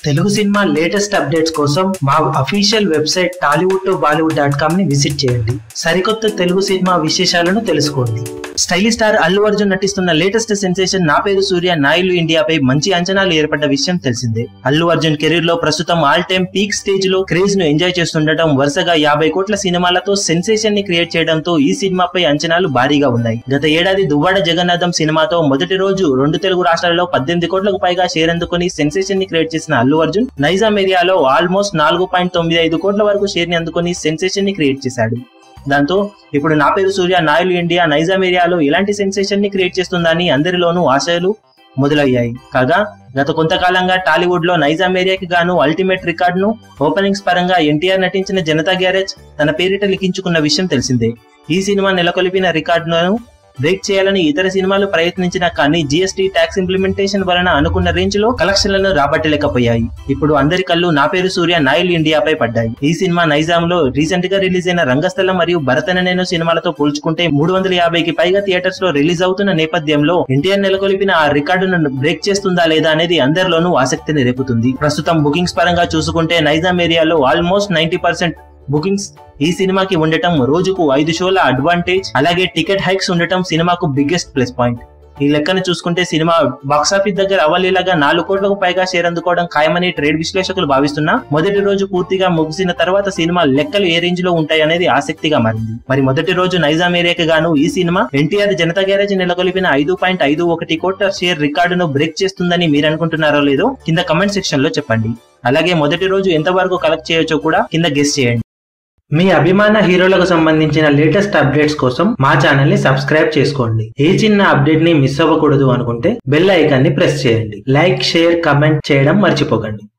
Telugu cinema latest updates కోసం మా official website Tollywood to Bollywood dot com ని visit చేయండి సరికొత్త తెలుగు సినిమా విశేషాలను తెలుసుకోండి స్టైలిష్ స్టార్ అల్లు అర్జున్ నటిస్తున్న లేటెస్ట్ సెన్సేషన్ నా పేరు సూర్య నాయులు ఇండియాపై మంచి అంచనాలు ఏర్పడ్డ విషయం తెలిసిందే అల్లు అర్జున్ కెరీర్ లో ప్రస్తుతం ఆల్ టైమ్ పీక్ స్టేజ్ లో క్రేజ్ ను ఎంజాయ్ చేస్తుండటం వరుసగా యాభై కోట్ల సినిమాలతో సెన్సేషన్ ని క్రియేట్ చేయడంతో ఈ సినిమాపై అంచనాలు భారీగా ఉన్నాయి గత ఏడాది దువ్వాడ జగన్నాథం సినిమాతో మొదటి రోజు రెండు తెలుగు రాష్ట్రాలలో పద్దెనిమిది కోట్లకు పైగా షేర్ అందుకుని సెన్సేషన్ ని క్రియేట్ చేసిన అల్లు అర్జున్ నైజాం ఏరియాలో ఆల్మోస్ట్ నాలుగు పాయింట్ తొమ్మిది ఐదు కోట్ల వరకు షేర్ ని అందుకుని సెన్సేషన్ ని క్రియేట్ చేశాడు దాంతో ఇప్పుడు నా పేరు సూర్య నాయులు ఇండియా నైజాం ఏరియాలో ఎలాంటి సెన్సేషన్ ని క్రియేట్ చేస్తుందని అందరిలోనూ ఆశలు మొదలయ్యాయి కాగా గత కొంతకాలంగా టాలీవుడ్ లో నైజాం ఏరియాకి గాను అల్టిమేట్ రికార్డ్ ను ఓపెనింగ్స్ పరంగా ఎన్టీఆర్ నటించిన జనతా గ్యారేజ్ తన పేరిట లిఖించుకున్న విషయం తెలిసిందే ఈ సినిమా నెలకొల్పిన రికార్డును బ్రేక్ చేయాలని ఇతర సినిమాలు ప్రయత్నించినా కానీ జీఎస్టీ ట్యాక్స్ ఇంప్లిమెంటేషన్ వలన అనుకున్న రేంజ్ లో కలెక్షన్లను రాబట్టలేకపోయాయి ఇప్పుడు అందరి కళ్ళు నా పేరు సూర్య నాయిల్ ఇండియాపై పడ్డాయి ఈ సినిమా నైజాం లో రీసెంట్ గా రిలీజ్ అయిన రంగస్థలం మరియు భరతననేను సినిమాలతో పోల్చుకుంటే మూడు వందల యాభైకి పైగా థియేటర్స్ లో రిలీజ్ అవుతున్న నేపథ్యంలో ఎన్టీఆర్ నెలకొల్పిన ఆ రికార్డును బ్రేక్ చేస్తుందా లేదా అనేది అందరిలోనూ ఆసక్తిని రేపుతుంది ప్రస్తుతం బుకింగ్స్ పరంగా చూసుకుంటే నైజాం ఏరియాలో ఆల్మోస్ట్ నైన్టీ పర్సెంట్ బుకింగ్స్ ఈ సినిమాకి ఉండటం రోజుకు ఐదు షోల అడ్వాంటేజ్ అలాగే టికెట్ హైక్స్ ఉండటం సినిమాకు బిగ్గెస్ట్ ప్లస్ పాయింట్ ఈ లెక్కన చూసుకుంటే సినిమా బాక్సాఫీస్ దగ్గర అవలీలాగా నాలుగు కోట్లకు పైగా షేర్ అందుకోవడం ఖాయమని ట్రేడ్ విశ్లేషకులు భావిస్తున్నా మొదటి రోజు పూర్తిగా ముగిసిన తర్వాత సినిమా లెక్కలు ఏ రేంజ్ లో ఉంటాయనేది ఆసక్తిగా మారింది మరి మొదటి రోజు నైజాం ఏరియాకి గాను ఈ సినిమా ఎన్టీఆర్ జనతా గ్యారేజ్ నెలకొల్పిన ఐదు పాయింట్ ఐదు ఒకటి కోట్ల షేర్ రికార్డును బ్రేక్ చేస్తుందని మీరు అనుకుంటున్నారో లేదో కింద కమెంట్ సెక్షన్ లో చెప్పండి అలాగే మొదటి రోజు ఎంతవరకు కలెక్ట్ చేయొచ్చో కూడా కింద గెస్ చేయండి మీ అభిమాన హీరోలకు సంబంధించిన లేటెస్ట్ అప్డేట్స్ కోసం మా ఛానల్ ని సబ్స్క్రైబ్ చేసుకోండి ఏ చిన్న అప్డేట్ ని మిస్ అవ్వకూడదు అనుకుంటే బెల్ ఐకాన్ ని ప్రెస్ చేయండి లైక్ షేర్ కమెంట్ చేయడం మర్చిపోకండి